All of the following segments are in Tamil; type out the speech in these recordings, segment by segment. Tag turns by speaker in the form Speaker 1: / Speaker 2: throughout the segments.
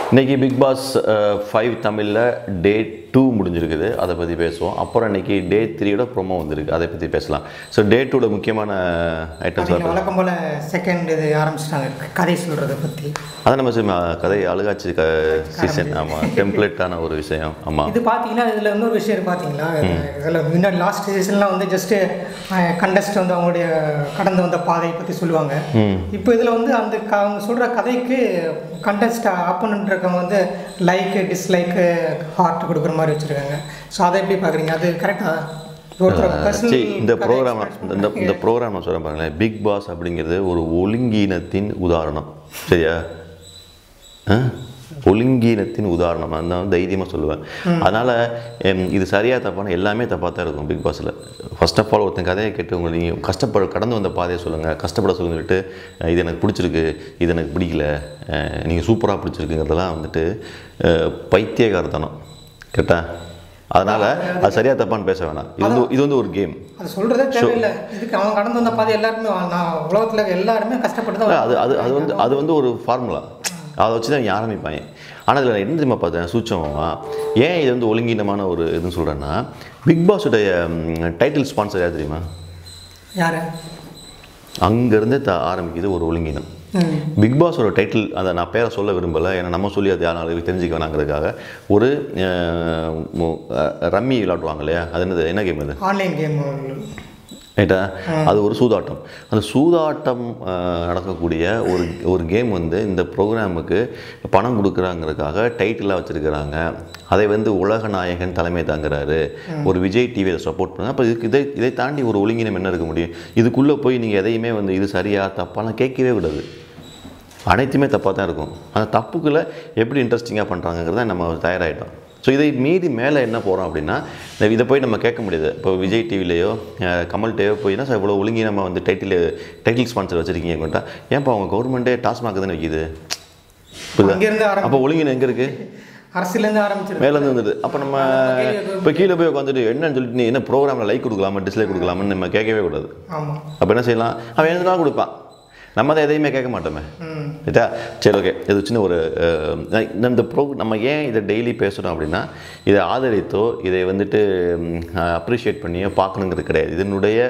Speaker 1: இன்னைக்கு பிக் பாஸ் ஃபைவ் தமிழில் டே டூ முடிஞ்சிருக்குது அதை பற்றி பேசுவோம் அப்புறம் இன்னைக்கு டே த்ரீயோட ப்ரோமோ வந்திருக்கு அதை பற்றி பேசலாம் ஸோ டே டூட முக்கியமான ஐட்டம்ஸ்
Speaker 2: நீங்கள் வழக்கம் போல் செகண்ட் இது ஆரம்பிச்சிட்டாங்க கதை சொல்கிறத பற்றி
Speaker 1: அதை நம்ம சும்மா கதை அழுகாச்சு க சீசன் ஆமாம் டெம்ப்ளேட்டான ஒரு விஷயம் ஆமாம்
Speaker 2: இது பார்த்தீங்கன்னா இதில் இன்னொரு விஷயம் இருக்கு பார்த்தீங்களா இதில் முன்னாடி லாஸ்ட் சீசன்லாம் வந்து ஜஸ்ட்டு கண்டஸ்ட் வந்து அவங்களுடைய கடந்து வந்த பாதையை பற்றி சொல்லுவாங்க இப்போ இதில் வந்து அந்த க- அவங்க சொல்கிற கதைக்கு கண்டஸ்ட் ஆப்போனன்ட் இருக்கவங்க வந்து லைக்கு டிஸ்லைக்கு ஹார்ட் கொடுக்குற மாதிரி வச்சுருக்காங்க ஸோ அதை எப்படி பார்க்குறீங்க அது கரெக்டாக ஒருத்தர் personal
Speaker 1: சரி இந்த
Speaker 2: கதை
Speaker 1: ப்ரோக்ராம்
Speaker 2: express
Speaker 1: இந்த இந்த ப்ரோக்ராம் நான் சொல்கிறேன் பாருங்களேன் பிக் பாஸ் அப்படிங்கிறது ஒரு ஒழுங்கீனத்தின் உதாரணம் சரியா ஆ? ஒழுங்கீனத்தின் உதாரணம் நான் தான் தைரியமாக சொல்லுவேன் அதனால் இது சரியாக தப்பான எல்லாமே தப்பாக தான் இருக்கும் பிக் பாஸில் ஃபர்ஸ்ட் ஆஃப் ஆல் ஒருத்தன் கதையை கேட்டு உங்களை நீங்கள் கஷ்டப்பட கடந்து வந்த பாதையை சொல்லுங்கள் கஷ்டப்பட சொல்லிட்டு இது எனக்கு பிடிச்சிருக்கு இது எனக்கு பிடிக்கல நீங்கள் சூப்பராக பிடிச்சிருக்குங்கிறதெல்லாம் வந்துட்டு அஹ், பைத்தியகாரத்தனம் கேட்டா அதனால் அது சரியாக தப்பான்னு பேச வேணாம் இது வந்து இது வந்து ஒரு கேம்
Speaker 2: அது சொல்கிறதே தேவையில்லை இதுக்கு அவன் கடந்து வந்த பாதை எல்லாருமே நான் உலகத்தில் இருக்க எல்லாருமே கஷ்டப்பட்டு தான்
Speaker 1: அது அது அது வந்து அது வந்து ஒரு ஃபார்முலா அதை வச்சு தான் இங்கே ஆரம்பிப்பாங்க ஆனால் இதில் என்ன தெரியுமா பார்த்தேன் சூச்சமாக ஏன் இது வந்து ஒழுங்கீனமான ஒரு இதுன்னு சொல்கிறேன்னா பிக் பாஸுடைய டைட்டில் ஸ்பான்சர் யார் தெரியுமா
Speaker 2: யார்
Speaker 1: அங்கேருந்து த ஆரம்பிக்குது ஒரு ஒழுங்கீனம் பிக் பாஸோட டைட்டில் அதை நான் பேரை சொல்ல விரும்பலை ஏன்னா நம்ம சொல்லி அது யாரும் தெரிஞ்சுக்க வேணாங்கிறதுக்காக ஒரு அஹ், மு- அஹ், ரம்மி விளாடுவாங்க இல்லையா அது என்னது என்ன கேம் அது
Speaker 2: ஆன்லைன் கேம்
Speaker 1: ரைட்டா அது ஒரு சூதாட்டம் அந்த சூதாட்டம் அஹ், நடக்கக்கூடிய ஒரு ஒரு கேம் வந்து இந்த ப்ரோக்ராமுக்கு பணம் கொடுக்குறாங்கிறதுக்காக டைட்டிலாக வச்சுருக்கிறாங்க அதை வந்து உலக நாயகன் தலைமை தாங்குறாரு ஒரு விஜய் டிவி அதை சப்போர்ட் பண்ணுங்க அப்போ இதுக்கு இதை இதை தாண்டி ஒரு ஒழுங்கினம் என்ன இருக்க முடியும் இதுக்குள்ளே போய் நீங்கள் எதையுமே வந்து இது சரியா தப்பாலாம் கேட்கவே கூடாது அனைத்துமே தப்பாக தான் இருக்கும் அந்த தப்புக்குள்ளே எப்படி இன்ட்ரெஸ்டிங்காக பண்ணுறாங்கிறத நம்ம தயாராகிட்டோம் ஸோ இதை மீறி மேலே என்ன போகிறோம் அப்படின்னா இந்த இதை போய் நம்ம கேட்க முடியாது இப்போ விஜய் டிவிலேயோ கமல்கிட்டயோ போயினா சார் இவ்வளோ ஒழுங்கி நம்ம வந்து டைட்டில் டைட்டில் ஸ்பான்சர் வச்சுருக்கீங்க கொண்டா ஏன்ப்பா அவங்க கவர்மெண்ட்டே டாஸ்மாக் தானே வைக்கிது புரியுதா
Speaker 2: அங்கேருந்து ஆரம்பி
Speaker 1: அப்போ ஒழுங்கினம் எங்கே இருக்குது
Speaker 2: அரசியலேருந்து ஆரம்பிச்சிருக்கு
Speaker 1: மேலேருந்து வந்துடுது அப்போ நம்ம இப்போ கீழே போய் உட்காந்துட்டு என்னன்னு சொல்லிட்டு நீ என்ன ப்ரோக்ராமில் லைக் கொடுக்கலாமா டிஸ்லைக் கொடுக்கலாமான்னு நம்ம கேட்கவே கூடாது
Speaker 2: ஆமாம்
Speaker 1: அப்போ என்ன செய்யலாம் அவன் என்ன கொடுப்பான் நம்ம அதை எதையுமே கேட்க மாட்டோமே
Speaker 2: ம்
Speaker 1: ரைட்டா சரி ஓகே இது சின்ன ஒரு அஹ், நான் இந்த ப்ரோ நம்ம ஏன் இதை டெய்லி பேசுகிறோம் அப்படின்னா இதை ஆதரித்தோ இதை வந்துட்டு அப்ரிஷியேட் பண்ணியோ பார்க்கணுங்கிறது கிடையாது இதனுடைய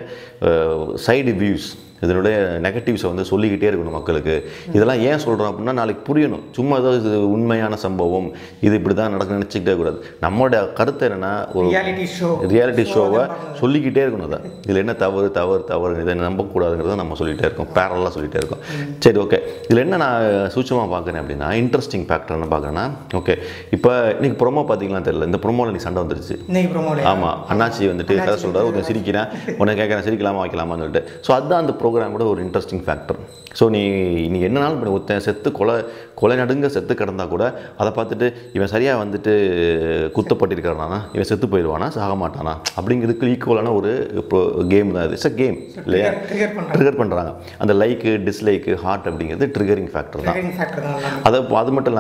Speaker 1: சைடு வியூஸ் இதனுடைய நெகட்டிவ்ஸை வந்து சொல்லிக்கிட்டே இருக்கணும் மக்களுக்கு இதெல்லாம் ஏன் சொல்கிறோம் அப்படின்னா நாளைக்கு புரியணும் சும்மா ஏதோ இது உண்மையான சம்பவம் இது இப்படி தான் நடக்க நினச்சிக்கிட்டே கூடாது நம்மளோட கருத்து என்னென்னா ஒரு
Speaker 2: ரியாலிட்டி ஷோ
Speaker 1: ரியாலிட்டி ஷோவை சொல்லிக்கிட்டே இருக்கணும் அதை இதில் என்ன தவறு தவறு தவறு இதை நம்பக்கூடாதுங்கிறத நம்ம சொல்லிகிட்டே இருக்கோம் பேரலாக சொல்லிகிட்டே இருக்கோம் சரி ஓகே இதில் என்ன நான் சூட்சமாக பார்க்குறேன் அப்படின்னா இன்ட்ரெஸ்டிங் ஃபேக்டர் என்ன பார்க்குறேன்னா ஓகே இப்போ இன்னைக்கு ப்ரோமோ பார்த்தீங்களா தெரியல இந்த ப்ரோமோவில் இன்னைக்கு சண்டை வந்துருச்சு
Speaker 2: இன்னைக்கு ப்ரோமோல
Speaker 1: ஆமாம் அண்ணாச்சி வந்துட்டு கதை சொல்கிறார் ஒருத்தன் சிரிக்கிறேன் உன்னை கேட்குறேன் சிரிக்கலாமா வைக்கலாமான்னு சொல்லிட்டு ஸோ அதுதான் அந்த ப்ரோக்ராம் கூட ஒரு இன்ட்ரெஸ்டிங் ஃபேக்டர் ஸோ நீ நீ என்னனாலும் பண்ணி ஒருத்தன் செத்து கொலை கொலை நடுங்க செத்து கிடந்தா கூட அதை பார்த்துட்டு இவன் சரியாக வந்துட்டு குத்தப்பட்டிருக்கானா இவன் செத்து போயிடுவானா சாக மாட்டானா அப்படிங்கிறதுக்கு ஈக்குவலான ஒரு கேம் தான் இது இட்ஸ் அ கேம் இல்லையா
Speaker 2: ட்ரிகர் பண்ணுற
Speaker 1: ட்ரிகர் பண்ணுறாங்க அந்த லைக்கு டிஸ்லைக்கு ஹார்ட் அப்படிங்கிறது ட்ரிகரிங் ஃபேக்டர் தான்
Speaker 2: ட்ரிகரிங் ஃபேக்டர் தான் எல்லாமே.
Speaker 1: அது அது மட்டும்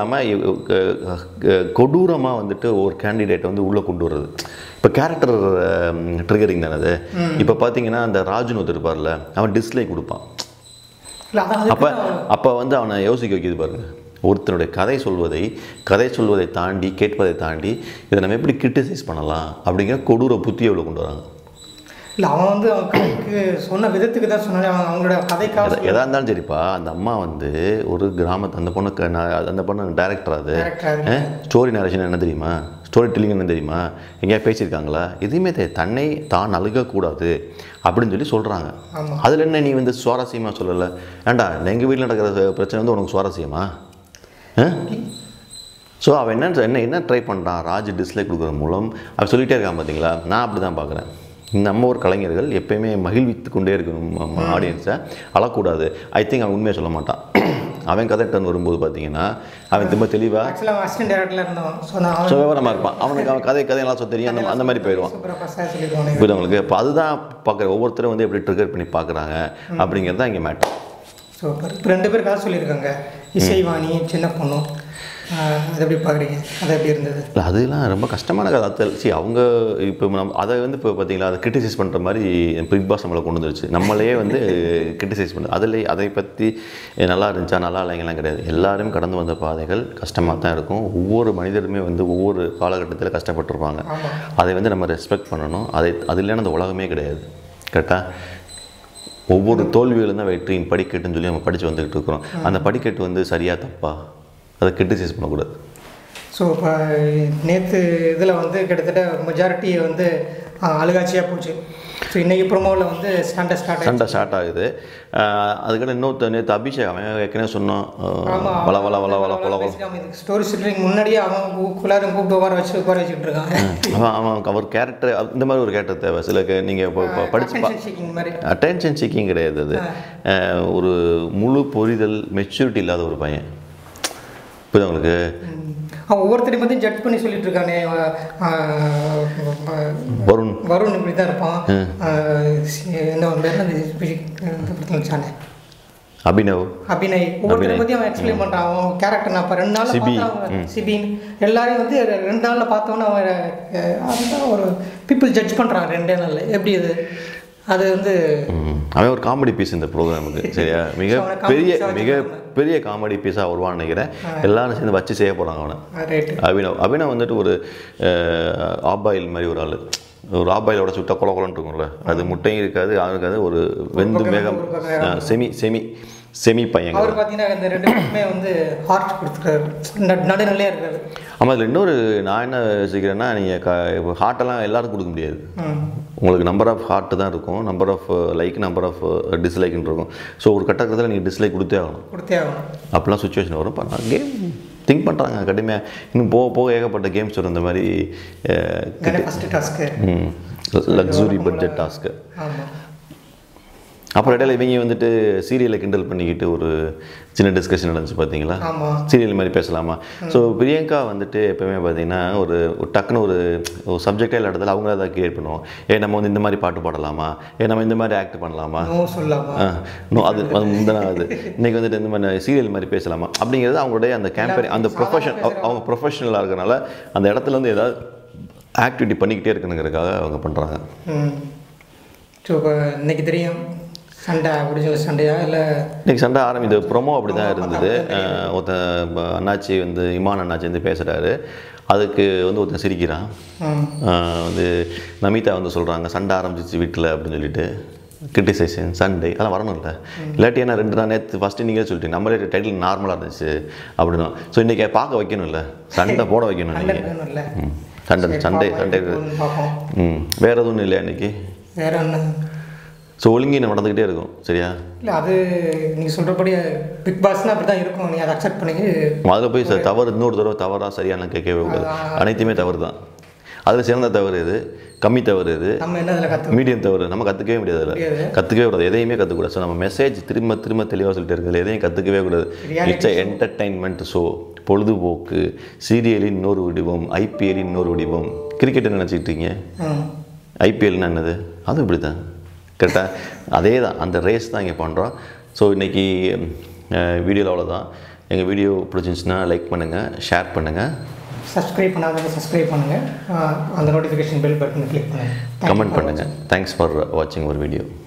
Speaker 1: இல்லாமல் கொடூரமாக வந்துட்டு ஒரு கேண்டிடேட் வந்து உள்ளே கொண்டு வர்றது இப்போ கேரக்டர் ட்ரிகரிங் தானே அது இப்போ பார்த்தீங்கன்னா அந்த ராஜுன்னு ஒருத்தர் இருப்பார்ல அவன் டிஸ்லைக் கொடுப்பான்
Speaker 2: இல்லை அதான்
Speaker 1: அப்போ
Speaker 2: அதுக்கு
Speaker 1: அப்போ வந்து அவனை யோசிக்க வைக்கிது பாருங்க ஒருத்தனுடைய கதை சொல்வதை கதை சொல்வதை தாண்டி கேட்பதை தாண்டி இதை நம்ம எப்படி கிரிட்டிசைஸ் பண்ணலாம் அப்படிங்கிற கொடூர புத்தியை உள்ள கொண்டு வராங்க
Speaker 2: இல்லை அவன் வந்து அவன் கதைக்கு சொன்ன விதத்துக்கு தான் சொன்னாங்க அவன் அவங்களோட கதைக்காக
Speaker 1: எதா- எதா இருந்தாலும் சரிப்பா அந்த அம்மா வந்து ஒரு கிராமத்து அந்த பொண்ணுக்கு நான் அந்த பொண்ணு டேரக்டர் அது
Speaker 2: Director அது.
Speaker 1: ஸ்டோரி நரேஷன் என்ன தெரியுமா ஸ்டோரி டெல்லிங் என்ன தெரியுமா எங்கேயா பேசியிருக்காங்களா எதுவுமே தெ- தன்னை தான் அழுகக்கூடாது அப்படின்னு சொல்லி சொல்கிறாங்க
Speaker 2: ஆமா.
Speaker 1: அதில் என்ன நீ வந்து சுவாரஸ்யமாக சொல்லலை ஏன்டா எங்கள் வீட்டில் நடக்கிற பிரச்சனை வந்து உனக்கு சுவாரஸ்யமா ஸோ அவன் என்ன என்ன என்ன ட்ரை பண்ணுறான் ராஜ் டிஸ்லைக் கொடுக்குற மூலம் அவன் சொல்லிகிட்டே இருக்கான் பார்த்தீங்களா நான் அப்படி தான் பார்க்குறேன் நம்ம ஒரு கலைஞர்கள் எப்பயுமே மகிழ்வித்து கொண்டே இருக்கணும் ஆடியன்ஸை அழக்கூடாது ஐ திங்க் அவன் உண்மையை சொல்ல மாட்டான் அவன் கதை டர்ன் வரும்போது பார்த்தீங்கன்னா அவன் திரும்ப தெளிவாக
Speaker 2: ஆக்சுவலாக அவன் அசிஸ்டன்ட் டேரக்டரில் இருந்தவன் ஸோ நான்
Speaker 1: ஸோ
Speaker 2: அவன்
Speaker 1: விவரமாக இருப்பான் அவனுக்கு அவன் கதை கதை நல்லா சொல்ல தெரியும் அந்த அந்த மாதிரி போயிடுவான்
Speaker 2: சூப்பராக பசங்க சொல்லிடுவானே
Speaker 1: புரியுது உங்களுக்கு இப்போ அதுதான் பார்க்குற ஒவ்வொருத்தரும் வந்து எப்படி ட்ரிகர் பண்ணி பார்க்குறாங்க அப்படிங்கிறது தான் இங்கே மேட்டர்
Speaker 2: சூப்பர் இப்போ ரெண்டு பேர் கதை சொல்லியிருக்காங்க இசைவாணி சின்ன பொண்ணு அதை எப்படி பார்க்குறீங்க அது எப்படி இருந்தது
Speaker 1: இல்லை அதெல்லாம் ரொம்ப கஷ்டமான கதை அது சரி அவங்க இப்போ நம்ம அதை வந்து இப்போ பார்த்தீங்களா அதை கிரிட்டிசைஸ் பண்ணுற மாதிரி பிக் பாஸ் நம்மளை கொண்டு வந்துருச்சு நம்மளே வந்து கிரிட்டிசைஸ் பண்ணுறது அதில் அதை பற்றி நல்லா இருந்துச்சா நல்லா இல்லைங்கலாம் கிடையாது எல்லாரும் கடந்து வந்த பாதைகள் கஷ்டமாக தான் இருக்கும் ஒவ்வொரு மனிதருமே வந்து ஒவ்வொரு காலகட்டத்தில் கஷ்டப்பட்டிருப்பாங்க
Speaker 2: ஆமாம்
Speaker 1: அதை வந்து நம்ம ரெஸ்பெக்ட் பண்ணணும் அதை அது இல்லைன்னா அந்த உலகமே கிடையாது கரெக்டாக ஒவ்வொரு தோல்வியிலும் தான் வெற்றியின் படிக்கட்டுன்னு சொல்லி நம்ம படித்து வந்துக்கிட்டு இருக்கிறோம் அந்த படிக்கட்டு வந்து சரியா தப்பா அதை கிரிட்டிசைஸ் பண்ணக்கூடாது
Speaker 2: ஸோ இப்போ நேற்று இதில் வந்து கிட்டத்தட்ட மெஜாரிட்டி வந்து அழுகாட்சியாக போச்சு ஸோ இன்றைக்கி ப்ரோமோவில் வந்து ஸ்டாண்டர்ட் ஸ்டார்ட்
Speaker 1: சண்டை ஸ்டார்ட் ஆகுது ஆஹ் அதுக்கப்புறம் இன்னொருத்த நேற்று அபிஷேக் அவன் ஏற்கனவே சொன்னான் ஆஹ்
Speaker 2: ஆமா,
Speaker 1: வள வள வள வள கொல கொல
Speaker 2: ஸ்டோரி ஷூட்டிங் முன்னாடியே அவன் கு- குள்ளாரும் கூப்பிட்டு உட்கார வச்சு உட்கார வச்சுட்டு இருக்காங்க
Speaker 1: அவன் அவன் அவர் கேரக்டர் இந்த மாதிரி ஒரு கேரக்டர் தேவை சில நீங்கள் இப்போ இப்போ படிச்சு பா
Speaker 2: Attention seeking மாதிரி
Speaker 1: அட்டென்ஷன் சீக்கிங் கிடையாது அது ஆஹ் ஒரு முழு புரிதல் மெச்சூரிட்டி இல்லாத ஒரு பையன் புரியுதா உங்களுக்கு
Speaker 2: ம். அவன் ஒவ்வொருத்தரையும் பற்றி ஜட்ஜ் பண்ணி சொல்லிட்டு இருக்கானே ஆஹ், ஆஹ்,
Speaker 1: வருண்
Speaker 2: வருண் இப்படி தான் இருப்பான் ஆஹ், சி- என்ன அவன் பேர் என்ன வச்சானே
Speaker 1: அபினவ்
Speaker 2: அபிநய் ஒவ்வொருத்தரை பற்றி அவன் எக்ஸ்பிளைன் பண்ணுறான் அவன் கேரக்டர் நான் இப்போ ரெண்டு நாள்
Speaker 1: சிபி.
Speaker 2: பார்த்தா சிபின் எல்லாரையும் வந்து ரெ- ரெண்டு நாளில் பார்த்தோன்னே அவன் அஹ், அதுதான் ஒரு பீப்புள் ஜட்ஜ் பண்ணுறான் ரெண்டே நாளில் எப்படி அது அது வந்து
Speaker 1: ம். அவன் ஒரு காமெடி பீஸ் இந்த ப்ரோக்ராமுக்கு சரியா மிக
Speaker 2: அவனை comedy
Speaker 1: பெரிய
Speaker 2: piece ஆ
Speaker 1: மிக பெரிய காமெடி பீஸாக வருவான்னு நினைக்கிறேன் எல்லாரும் சேர்ந்து வச்சு செய்ய போகிறாங்க அவனை
Speaker 2: ரைட்டு
Speaker 1: அபினவ் அபினவ் வந்துட்டு ஒரு ஆபாயில் மாதிரி ஒரு ஆள் ஒரு ஆபாயிலோட சுட்டா கொல கொலன்னு இருக்கும்ல அது முட்டையும் இருக்காது அது இருக்காது ஒரு வெந்து
Speaker 2: பக்கம்
Speaker 1: வேகம்
Speaker 2: ஒரு பக்கம்
Speaker 1: செமி செமி செமி பையங்க
Speaker 2: அவர் பார்த்தீங்கன்னா இந்த ரெண்டு பேருக்குமே வந்து ஹார்ட் கொடுத்துருக்காரு நடு- நடுநிலையா இருக்காரு
Speaker 1: ஆமாம் இதில் இன்னொரு நான் என்ன யோசிக்கிறேன்னா நீங்கள் க இப்போ ஹார்ட்டெல்லாம் எல்லாருக்கும் கொடுக்க முடியாது
Speaker 2: ம்
Speaker 1: உங்களுக்கு நம்பர் ஆஃப் ஹார்ட் தான் இருக்கும் number of like number of டிஸ்லைக்னு இருக்கும் ஸோ ஒரு கட்டத்தில் நீங்கள் டிஸ்லைக் கொடுத்தே ஆகணும்
Speaker 2: கொடுத்தே ஆகணும்
Speaker 1: அப்படிலாம் சுச்சுவேஷன் வரும் இப்போ கேம் திங்க் பண்ணுறாங்க கடுமையாக இன்னும் போக போக ஏகப்பட்ட கேம்ஸ் வரும் இந்த மாதிரி
Speaker 2: தானே first task
Speaker 1: luxury budget task
Speaker 2: ஆமாம்
Speaker 1: அப்புறம் இடையில இவங்க வந்துட்டு சீரியலை கிண்டல் பண்ணிக்கிட்டு ஒரு சின்ன டிஸ்கஷன் நடந்துச்சு பார்த்தீங்களா
Speaker 2: ஆமாம்
Speaker 1: சீரியல் மாதிரி பேசலாமா ஸோ பிரியங்கா வந்துட்டு எப்பவுமே பார்த்தீங்கன்னா ஒரு ஒரு டக்குன்னு ஒரு ஒரு சப்ஜெக்டே இல்லாததால் அவங்கள அதை கிரியேட் பண்ணுவோம் ஏ நம்ம வந்து இந்த மாதிரி பாட்டு பாடலாமா ஏ நம்ம இந்த மாதிரி ஆக்ட் பண்ணலாமா
Speaker 2: நோ சொல்லாமா
Speaker 1: ஆ, no, அது அது முந்தின அது இன்னைக்கு வந்துட்டு இந்த மாதிரி சீரியல் மாதிரி பேசலாமா அப்படிங்கிறது அவங்களுடைய அந்த கேம்பெயின் அந்த ப்ரொஃபஷன் அவங்க ப்ரொஃபஷனலாக இருக்கறனால அந்த இடத்துல இருந்து ஏதாவது ஆக்டிவிட்டி பண்ணிக்கிட்டே இருக்கணுங்கிறதுக்காக அவங்க பண்ணுறாங்க
Speaker 2: ம் ஸோ இப்போ இன்னைக்கு தெரியும் சண்டை பிடிச்ச சண்டையா இல்லை
Speaker 1: இன்னைக்கு சண்டை ஆரம்பிது ப்ரொமோ அப்படி தான் இருந்தது அஹ் ஒருத்தன் ப- அண்ணாச்சி வந்து இமான் அண்ணாச்சி வந்து பேசுகிறாரு அதுக்கு வந்து ஒருத்தன் சிரிக்கிறான்
Speaker 2: ம்
Speaker 1: அஹ் வந்து நமிதா வந்து சொல்கிறாங்க சண்டை ஆரம்பிச்சிச்சு வீட்டில் அப்படின்னு சொல்லிட்டு கிரிட்டிசைசேஷன் சண்டே அதெல்லாம் வரணும்ல இல்லாட்டி என்ன ரெண்டு நாள் நேற்று ஃபஸ்ட்டு நீங்களே சொல்லிட்டீங்க நம்மளே டைட்டில் நார்மலாக இருந்துச்சு அப்படின்னா ஸோ இன்றைக்கி பார்க்க வைக்கணும்ல சண்டை போட வைக்கணும்
Speaker 2: சண்டை
Speaker 1: நீங்கள்
Speaker 2: வேணும்ல
Speaker 1: ம் சண்டை சண்டை சண்டை
Speaker 2: பார்ப்போம்
Speaker 1: ம் வேறு எதுவும் இல்லையா இன்னைக்கு
Speaker 2: வேற என்ன
Speaker 1: ஸோ ஒழுங்கீனம் நடந்துக்கிட்டே இருக்கும் சரியா
Speaker 2: இல்லை அது நீங்கள் சொல்கிறபடி பிக் பாஸ்னால் அப்படி தான் இருக்கும் நீ அதை அக்செப்ட் பண்ணி
Speaker 1: அதில் போய் சார் தவறு இன்னொரு தடவை தவறா சரியான கேட்கவே கூடாது அனைத்துமே தவறு தான் அதில் சிறந்த தவறு இது கம்மி தவறு இது
Speaker 2: நம்ம என்ன அதில் கற்று
Speaker 1: மீடியம் தவறு நம்ம கற்றுக்கவே முடியாது அதில்
Speaker 2: முடியாது.
Speaker 1: கற்றுக்கவே கூடாது எதையுமே கற்றுக்கூடாது ஸோ நம்ம மெசேஜ் திரும்ப திரும்ப தெளிவாக சொல்லிட்டு இருக்கிறது எதையும் கற்றுக்கவே கூடாது
Speaker 2: Reality
Speaker 1: இட்ஸ் என்டர்டைன்மெண்ட் ஷோ பொழுதுபோக்கு சீரியலின் இன்னொரு வடிவம் ஐபிஎல்லின் இன்னொரு வடிவம் கிரிக்கெட் நினச்சிட்டு இருக்கீங்க
Speaker 2: ம்
Speaker 1: ஐபிஎல்னா என்னது அதுவும் இப்படி தான் கரெக்டாக அதே தான் அந்த ரேஸ் தான் இங்கே பண்ணுறோம் ஸோ இன்றைக்கி வீடியோவில் அவ்வளோதான் எங்கள் வீடியோ பிடிச்சிருந்துச்சுன்னா லைக் பண்ணுங்கள் ஷேர் பண்ணுங்கள்
Speaker 2: சப்ஸ்கிரைப் பண்ணாதவங்க சப்ஸ்கிரைப் பண்ணுங்கள் அந்த நோட்டிஃபிகேஷன் பெல் பட்டன் கிளிக் பண்ணுங்கள்
Speaker 1: கமெண்ட் பண்ணுங்கள் தேங்க்ஸ் ஃபார் வாட்சிங் ஒரு வீடியோ